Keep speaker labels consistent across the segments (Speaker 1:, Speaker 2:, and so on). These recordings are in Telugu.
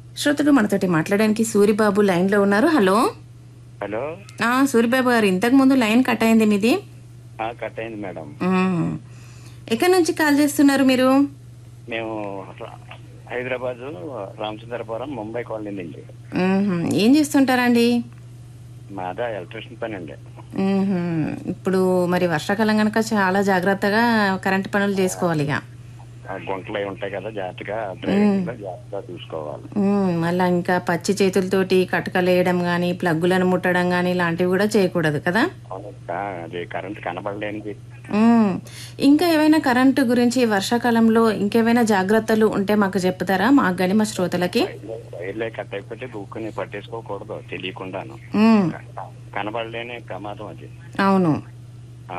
Speaker 1: శ్రోతలు మనతోటి మాట్లాడడానికి సూరిబాబు లైన్లో ఉన్నారు హలో
Speaker 2: హలో
Speaker 1: ఆ, సూరిబాబు గారు ఇంతకు ముందు లైన్ కట్ అయింది మీది
Speaker 2: ఆ, కట్ అయింది మేడం
Speaker 1: మ్మ్. ఎక్కడి నుంచి కాల్ చేస్తున్నారు మీరు
Speaker 2: మేము రా- హైదరాబాద్ రామచంద్రపురం ముంబై కాలనీ నుండి
Speaker 1: మ్మ్. ఏం చేస్తుంటారండి
Speaker 2: మాదా ఎలక్ట్రిషియన్ పని అండి
Speaker 1: మ్మ్. ఇప్పుడు మరి వర్షాకాలం కనుక చాలా జాగ్రత్తగా కరెంట్ పనులు చేసుకోవాలి ఇక
Speaker 2: ఆ గుంటలు అవి ఉంటాయి కదా జాగ్రత్తగా డ్రైవింగ్ లో జాగ్రత్తగా చూసుకోవాలి
Speaker 1: మ్మ్. మళ్ళా ఇంకా పచ్చి చేతులతోటి కటకలు వేయడం కానీ ప్లగ్గులను ముట్టడం కానీ ఇలాంటివి కూడా చేయకూడదు కదా
Speaker 2: అవును, ఆ, అది కరెంట్ కనబడలేనిది
Speaker 1: మ్మ్. ఇంకా ఏమైనా కరెంటు గురించి వర్షాకాలంలో ఇంకేమైనా జాగ్రత్తలు ఉంటే మాకు చెప్తారా మాకు కానీ మా శ్రోతలకి
Speaker 2: వైర్లే కట్ అయిపోతే బుక్కుని పట్టేసుకోకూడదు తెలియకుండాను
Speaker 1: మ్మ్.
Speaker 2: కనబడలేని ప్రమాదం అది
Speaker 1: అవును
Speaker 2: ఆ,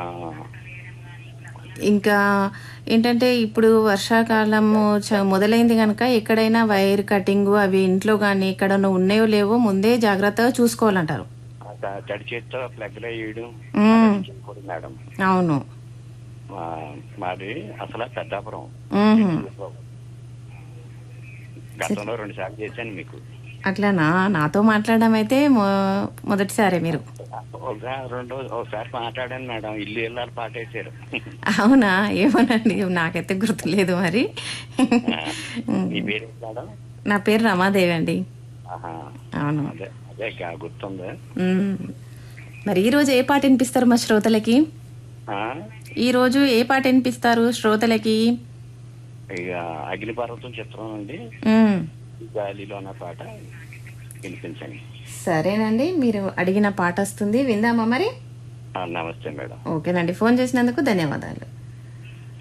Speaker 1: ఇంకా ఏంటంటే ఇప్పుడు వర్షాకాలము చ- మొదలైంది కనుక ఎక్కడైనా వైర్ కటింగ్ అవి ఇంట్లో కానీ ఎక్కడన్నా ఉన్నాయో లేవో ముందే జాగ్రత్తగా చూసుకోవాలంటారు
Speaker 2: ఆ త- తడి చేతితో ప్లగ్ లో వేయడం
Speaker 1: మ్మ్.
Speaker 2: చేయకూడదు మేడం
Speaker 1: అవును
Speaker 2: మా- మాది అసలు పెద్దాపురం
Speaker 1: మ్మ్.
Speaker 2: గతంలో రెండు సార్లు చేశాను మీకు
Speaker 1: అట్లానా నాతో మాట్లాడడం అయితే మొ- మొదటిసారే మీరు
Speaker 2: ఒకసారి రెండు ఒకసారి మాట్లాడాను మేడం ఇల్లు ఇల్లాలు పాటేశారు
Speaker 1: అవునా ఏమోనండి నాకైతే గుర్తులేదు మరి
Speaker 2: మీ పేరు ఏంటి మేడం
Speaker 1: నా పేరు రమాదేవి అండి
Speaker 2: ఆహా,
Speaker 1: అవును
Speaker 2: అదే అదే గా- గుర్తుంది
Speaker 1: మ్మ్. మరి ఈరోజు ఏ పాట వినిపిస్తారు మా శ్రోతలకి
Speaker 2: ఆ,
Speaker 1: ఈరోజు ఏ పాట వినిపిస్తారు శ్రోతలకి
Speaker 2: ఇక అగ్నిపర్వతం చిత్రం నుండి
Speaker 1: మ్మ్.
Speaker 2: గాలిలో అన్న పాట వినిపించండి
Speaker 1: సరేనండి మీరు అడిగిన పాట వస్తుంది విందామా మరి
Speaker 2: ఆ, నమస్తే మేడం
Speaker 1: ఓకేనండి ఫోన్ చేసినందుకు ధన్యవాదాలు